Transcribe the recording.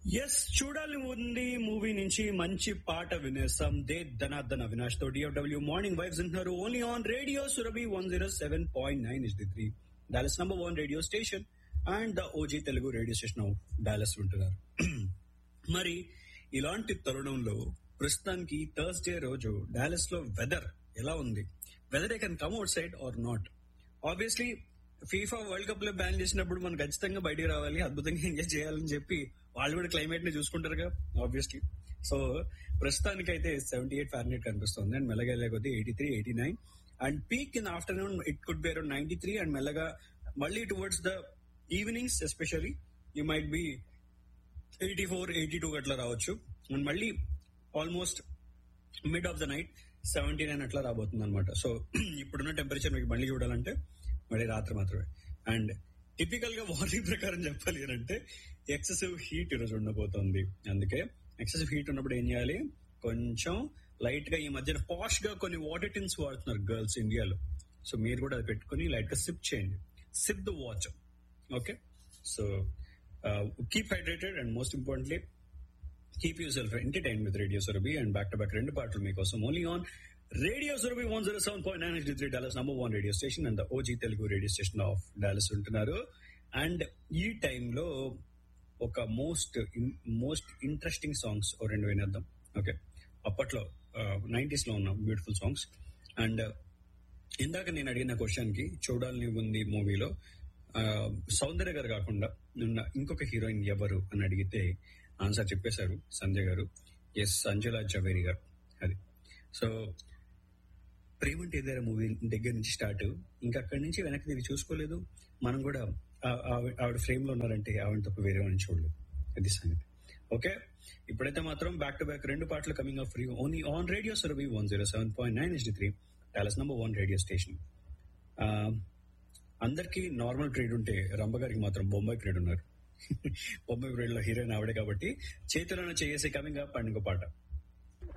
yes చూడాలి ఉంది movie నుంచి మంచి పాట వినేసాం దే ధనార్దన్ అవినాష్ తో డిఎఫ్డబ్ల్యూ మార్నింగ్ వైబ్స్ ఉంటున్నారు only on radio Surabhi one zero seven point nine is the three Dallas number one radio station and the OG Telugu radio station of Dallas ఉంటున్నారు మరి ఇలాంటి తరుణంలో ప్రస్తుతానికి థర్స్డే రోజు డాలస్ లో వెదర్ ఎలా ఉంది weather I can come outside or not obviously FIFA World Cup లో బ్యాన్ చేసినప్పుడు మనం ఖచ్చితంగా బయటికి రావాలి అద్భుతంగా ఎంజాయ్ చేయాలని చెప్పి వాళ్ళు కూడా క్లైమేట్ ని చూసుకుంటారుగా ఆబ్వియస్లీ సో ప్రస్తుతానికి అయితే సెవెంటీ ఎయిట్ ఫారెన్హీట్ కనిపిస్తుంది అండ్ మెల్లగా వెళ్ళే కొద్దీ eighty three eighty nine and peak in afternoon it could be around ninety three and మెల్లగా మళ్ళీ towards the evenings especially you might be eighty four eighty two అట్లా రావచ్చు అండ్ మళ్ళీ almost mid of the night seventy nine అట్లా రాబోతుంది అనమాట so ఇప్పుడున్న temperature మీకు మళ్ళీ చూడాలంటే మళ్ళీ రాత్రి మాత్రమే అండ్ టిపికల్ గా వార్నింగ్ ప్రకారం చెప్పాలి అంటే ఎక్సెసివ్ హీట్ ఈరోజు ఉండబోతోంది అందుకే ఎక్సెసివ్ హీట్ ఉన్నప్పుడు ఏం చేయాలి కొంచెం లైట్ గా ఈ మధ్యన పాష్ గా కొన్ని వాటర్ టిన్స్ వాడుతున్నారు గర్ల్స్ ఇండియాలో సో మీరు కూడా అది పెట్టుకుని లైట్ గా సిప్ చేయండి sip the watch okay so keep hydrated and most importantly keep yourself entertain with radio Surabhi and back to back రెండు పాటలు మీకోసం only on radio Surabhi one zero seven point nine three Dallas number one radio station and OG Telugu radio station of Dallas ఉంటున్నారు and ఈ టైంలో ఒక most most interesting songs ఓ రెండు వినేద్దాం ఓకే అప్పట్లో నైన్టీస్ లో ఉన్న బ్యూటిఫుల్ సాంగ్స్ అండ్ ఇందాక నేను అడిగిన క్వశ్చన్ కి చూడాలని ఉంది మూవీలో సౌందర్య గారు కాకుండా నిన్న ఇంకొక హీరోయిన్ ఎవరు అని అడిగితే ఆన్సర్ చెప్పేశారు సంజయ్ గారు ఎస్ సంజులా జవేరి గారు అది సో ప్రేమంటే ఏదైనా మూవీ దగ్గర నుంచి స్టార్ట్ ఇంకా అక్కడి నుంచి వెనక్కి తిరిగి చూసుకోలేదు మనం కూడా ఆ- ఆవి- ఆవిడ ఫ్రేమ్ లో ఉన్నారంటే ఆవిడ తప్ప వేరే వాడిని చూడలేదు అది సంగతి ఓకే ఇప్పుడైతే మాత్రం బ్యాక్ టు బ్యాక్ రెండు పాటలు coming of free only on radio Surabhi one zero seven point nine is three Dallas number one radio station అందరికి నార్మల్ ట్రేడ్ ఉంటే రంభ గారికి మాత్రం బొంబాయి ట్రేడ్ ఉన్నారు బొంబాయి ట్రేడ్ లో హీరోయిన్ ఆవిడే కాబట్టి చేతిలోనే చేసి కమింగ్ అప్ అండ్ ఇంకో పాట